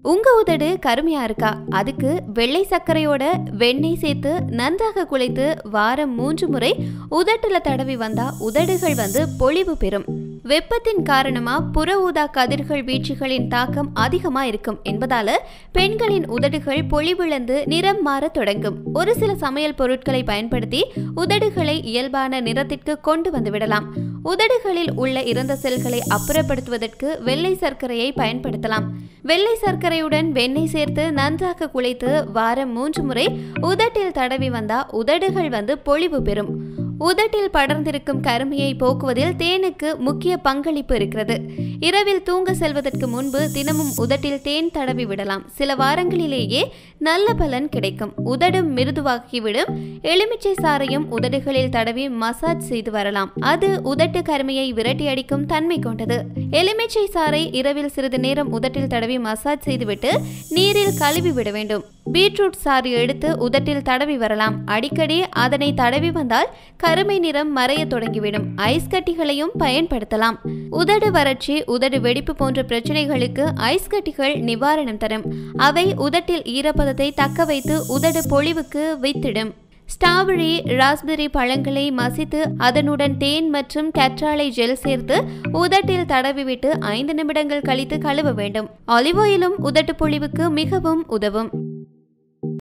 உங்க உதடு கருமையா இருக்கா அதுக்கு வெள்ளை சர்க்கரையோட வெண்ணெய் சேர்த்து நன்றாக குழைத்து வாரம் மூன்று முறை உதட்டுல தடவி வந்தா உதடுகள் வந்து பொலிவு பெறும் வெப்பத்தின் காரணமா புற ஊதா கதிர்கள் வீச்சுகளின் தாக்கம் அதிகமா இருக்கும் என்பதால பெண்களின் உதடுகள் பொலிவிழந்து நிறம் மாற தொடங்கும் ஒரு சில சமையல் பொருட்களை பயன்படுத்தி உதடுகளை இயல்பான நிறத்திற்கு கொண்டு வந்து விடலாம் உதடுகளில் உள்ள இறந்த செல்களை அப்புறப்படுத்துவதற்கு வெள்ளை சர்க்கரையை பயன்படுத்தலாம் வெள்ளை சர்க்கரையுடன் வெண்ணெய் சேர்த்து நன்றாக குழைத்து வாரம் மூன்று முறை உதட்டில் தடவி வந்தா உதடுகள் வந்து பொலிவு பெறும் உதட்டில் படர்ந்திருக்கும் கருமையை போக்குவதில் தேனுக்கு முக்கிய பங்களிப்பு இருக்கிறது இரவில் தூங்க செல்வதற்கு முன்பு தினமும் உதட்டில் தேன் தடவி விடலாம் சில வாரங்களிலேயே நல்ல பலன் கிடைக்கும் உதடும் மிருதுவாகிவிடும் எலுமிச்சை சாறையும் உதடுகளில் தடவி மசாஜ் செய்து வரலாம் அது உதட்டு கருமையை விரட்டி அடிக்கும் தன்மை கொண்டது எலுமிச்சை சாறை இரவில் சிறிது நேரம் உதட்டில் தடவி மசாஜ் செய்துவிட்டு நீரில் கழுவி விட வேண்டும் பீட்ரூட் சாறு எடுத்து உதட்டில் தடவி வரலாம் அடிக்கடி அதனை தடவி வந்தால் கருமை நிறம் மறைய தொடங்கிவிடும் ஐஸ் கட்டிகளையும் பயன்படுத்தலாம் உதடு வறட்சி உதடு வெடிப்பு போன்ற பிரச்சனைகளுக்கு ஐஸ் கட்டிகள் நிவாரணம் தரும் அவை உதட்டில் ஈரப்பதத்தை தக்க வைத்து உதடு பொலிவுக்கு வைத்திடும் ஸ்ட்ராபெரி ராஸ்பெரி பழங்களை மசித்து அதனுடன் தேன் மற்றும் கற்றாழை ஜெல் சேர்த்து உதட்டில் தடவிவிட்டு ஐந்து நிமிடங்கள் கழித்து கழுவ வேண்டும் ஆலிவ் ஆயிலும் உதட்டு பொலிவுக்கு மிகவும் உதவும்